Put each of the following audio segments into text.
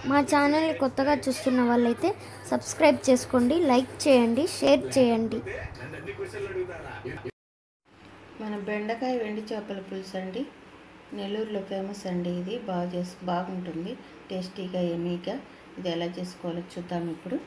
మా ఛానల్ని కొత్తగా చూస్తున్న వాళ్ళైతే సబ్స్క్రైబ్ చేసుకోండి లైక్ చేయండి షేర్ చేయండి మన బెండకాయ వెండి చేపల పులుసు అండి నెల్లూరులో ఫేమస్ అండి ఇది బాగా చేసి బాగుంటుంది టేస్టీగా ఎమీగా ఇది ఎలా చేసుకోవాలో చూద్దాం ఇప్పుడు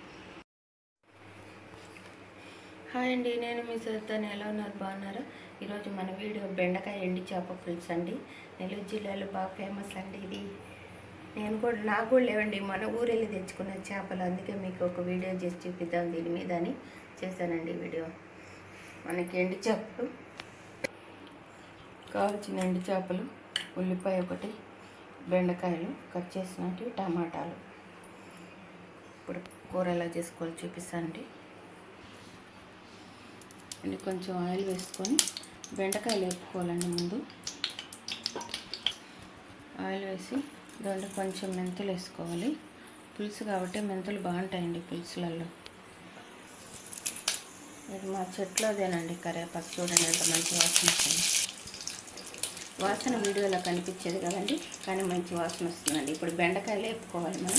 హాయ్ అండి నేను మీ సరితాను ఎలా ఉన్నారు బాగున్నారా ఈరోజు మన వీడియో బెండకాయ ఎండి చేప పులుసు అండి నెల్లూరు జిల్లాలో బాగా ఫేమస్ అండి ఇది నేను కూడా నాకు కూడా లేవండి మన ఊరు వెళ్ళి తెచ్చుకున్న చేపలు అందుకే మీకు ఒక వీడియో చేసి చూపిద్దాం దీని మీద అని చేశానండి ఈ వీడియో మనకి ఎండి చేపలు కావాల్సిన ఎండు చేపలు ఉల్లిపాయ ఒకటి బెండకాయలు కట్ చేసినట్టు టమాటాలు ఇప్పుడు కూర ఎలా చేసుకోవాలో చూపిస్తానండి అండి కొంచెం ఆయిల్ వేసుకొని బెండకాయలు వేపుకోవాలండి ముందు ఆయిల్ వేసి దాంట్లో కొంచెం మెంతులు వేసుకోవాలి పులుసు కాబట్టి మెంతులు బాగుంటాయండి పులుసులలో ఇది మా చెట్లోదేనండి కరివేపాకు చూడండి ఎంత మంచి వాసన వస్తుంది వాసన వీడియోలో కనిపించేది కదండి కానీ మంచి వాసన వస్తుందండి ఇప్పుడు బెండకాయలు వేపుకోవాలి మనం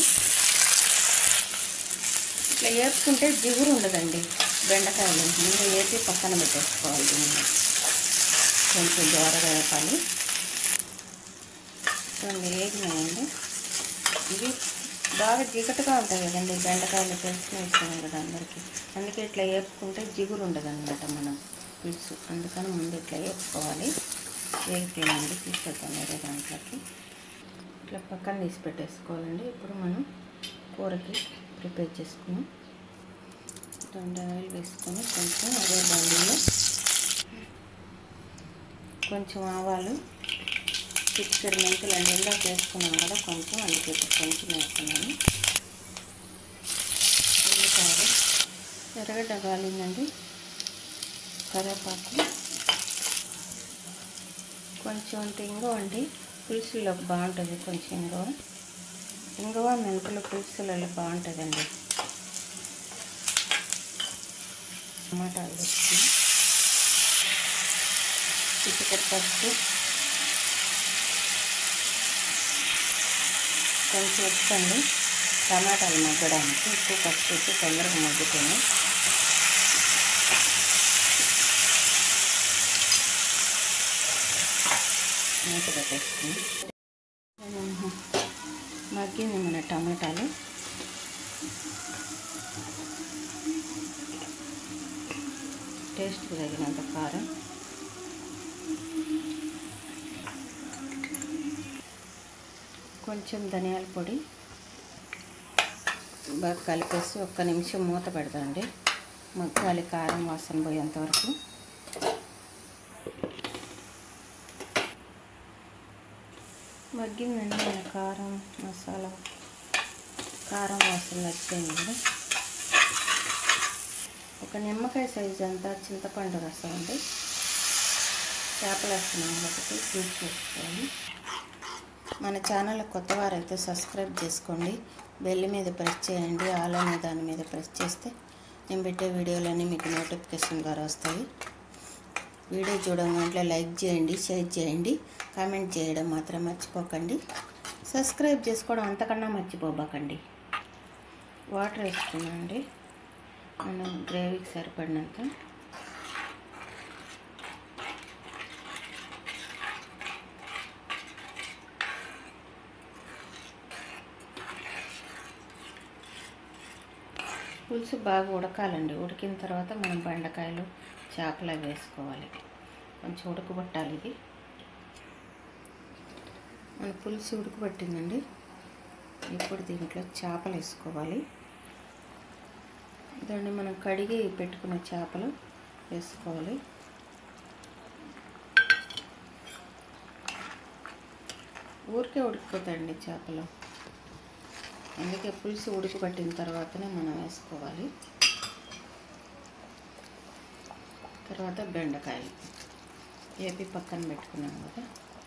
ఇట్లా వేపుకుంటే జిగురు ఉండదండి బెండకాయలు ముందు వేపి పక్కన పెట్టేసుకోవాలి దీన్ని కొంచెం దోరగా వేపాలి చూడండి వేగినాయండి ఇవి బాగా జిగటగా ఉంటాయి కదండి బెండకాయలు తెలిసిన విషయం కదా అందరికీ అందుకే ఇట్లా వేపుకుంటే జిగురు ఉండదు అనమాట మనం పులుసు అందుకని ముందు ఇట్లా వేపుకోవాలి వేగిపోయిందండి తీసుకొద్దాం వేరే దాంట్లోకి ఇట్లా పక్కన తీసి పెట్టేసుకోవాలండి ఇప్పుడు మనం కూరకి ప్రిపేర్ చేసుకున్నాం రెండు ఆయిల్ వేసుకొని కొంచెం అదే బండిలో కొంచెం ఆవాలు చిక్కడి మెంతులు అండి ఇందాక వేసుకున్నాం కదా కొంచెం అందుకే ఇప్పుడు కొంచెం వేసుకున్నాను ఉల్లిపాయలు ఎర్రగడ్డ కాలిందండి కరివేపాకు కొంచెం అంత ఇంగువ అండి పులుసులో బాగుంటుంది కొంచెం ఇంగువ ఇంగువ మెంతులు పులుసులలో బాగుంటుందండి టమాటాలు వేసుకుని చిటికెట్ పసుపు కొంచెం ఉప్పండి టమాటాలు మగ్గడానికి ఉప్పు పసుపు ఉప్పు తొందరగా మగ్గుతుంది మూత పెట్టేసుకుని మగ్గింది మన టమాటాలు టేస్ట్కి తగినంత కారం కొంచెం ధనియాల పొడి బాగా కలిపేసి ఒక్క నిమిషం మూత పెడతాండి మగ్గాలి కారం వాసన పోయేంత వరకు మగ్గిందండి మన కారం మసాలా కారం వాసన వచ్చింది కదా ఒక నిమ్మకాయ సైజు అంతా చింతపండు రసం అండి చేపలు వేస్తున్నాం కాబట్టి చూసి చేసుకోవాలి మన ఛానల్ కొత్త వారైతే సబ్స్క్రైబ్ చేసుకోండి బెల్ మీద ప్రెస్ చేయండి ఆల్ అనే దాని మీద ప్రెస్ చేస్తే నేను పెట్టే వీడియోలన్నీ మీకు నోటిఫికేషన్ ద్వారా వస్తాయి వీడియో చూడగానే లైక్ చేయండి షేర్ చేయండి కామెంట్ చేయడం మాత్రం మర్చిపోకండి సబ్స్క్రైబ్ చేసుకోవడం అంతకన్నా మర్చిపోబాకండి వాటర్ వేసుకున్నాండి మనం గ్రేవీకి సరిపడినంత పులుసు బాగా ఉడకాలండి ఉడికిన తర్వాత మనం బెండకాయలు చేపలు అవి వేసుకోవాలి కొంచెం ఉడకబట్టాలి ఇది మన పులుసు ఉడకబట్టిందండి ఇప్పుడు దీంట్లో చేపలు వేసుకోవాలి దాన్ని మనం కడిగి పెట్టుకున్న చేపలు వేసుకోవాలి ఊరికే ఉడికిపోతాయండి చేపలు అందుకే పులుసు ఉడకబట్టిన తర్వాతనే మనం వేసుకోవాలి తర్వాత బెండకాయలు ఏపి పక్కన పెట్టుకున్నాం కదా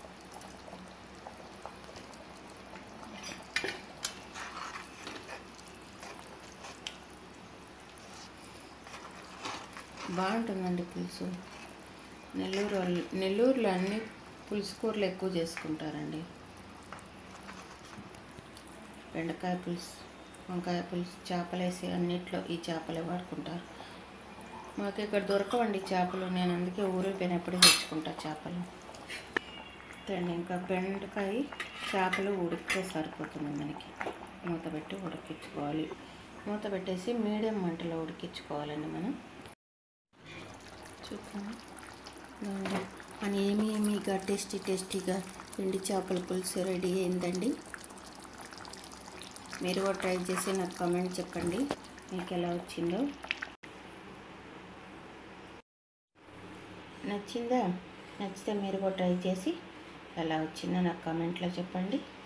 బాగుంటుందండి పులుసు నెల్లూరు వాళ్ళు నెల్లూరులో అన్ని పులుసు కూరలు ఎక్కువ చేసుకుంటారండి బెండకాయ పులుసు వంకాయ పులుసు చేపలు వేసి అన్నిట్లో ఈ చేపలే వాడుకుంటారు మాకు ఇక్కడ దొరకవండి చేపలు నేను అందుకే ఊరికి పోయినప్పుడు తెచ్చుకుంటా చేపలు అండి ఇంకా బెండకాయ చేపలు ఉడికితే సరిపోతుంది మనకి మూత పెట్టి ఉడికించుకోవాలి మూత పెట్టేసి మీడియం మంటలో ఉడికించుకోవాలండి మనం చూద్దాం ఇదిగోండి మన ఏమి ఏమిగా టేస్టీ టేస్టీగా ఎండి చేపల పులుసు రెడీ అయిందండి మీరు కూడా ట్రై చేసి నాకు కామెంట్ చెప్పండి మీకు ఎలా వచ్చిందో నచ్చిందా నచ్చితే మీరు కూడా ట్రై చేసి ఎలా వచ్చిందో నాకు కామెంట్లో చెప్పండి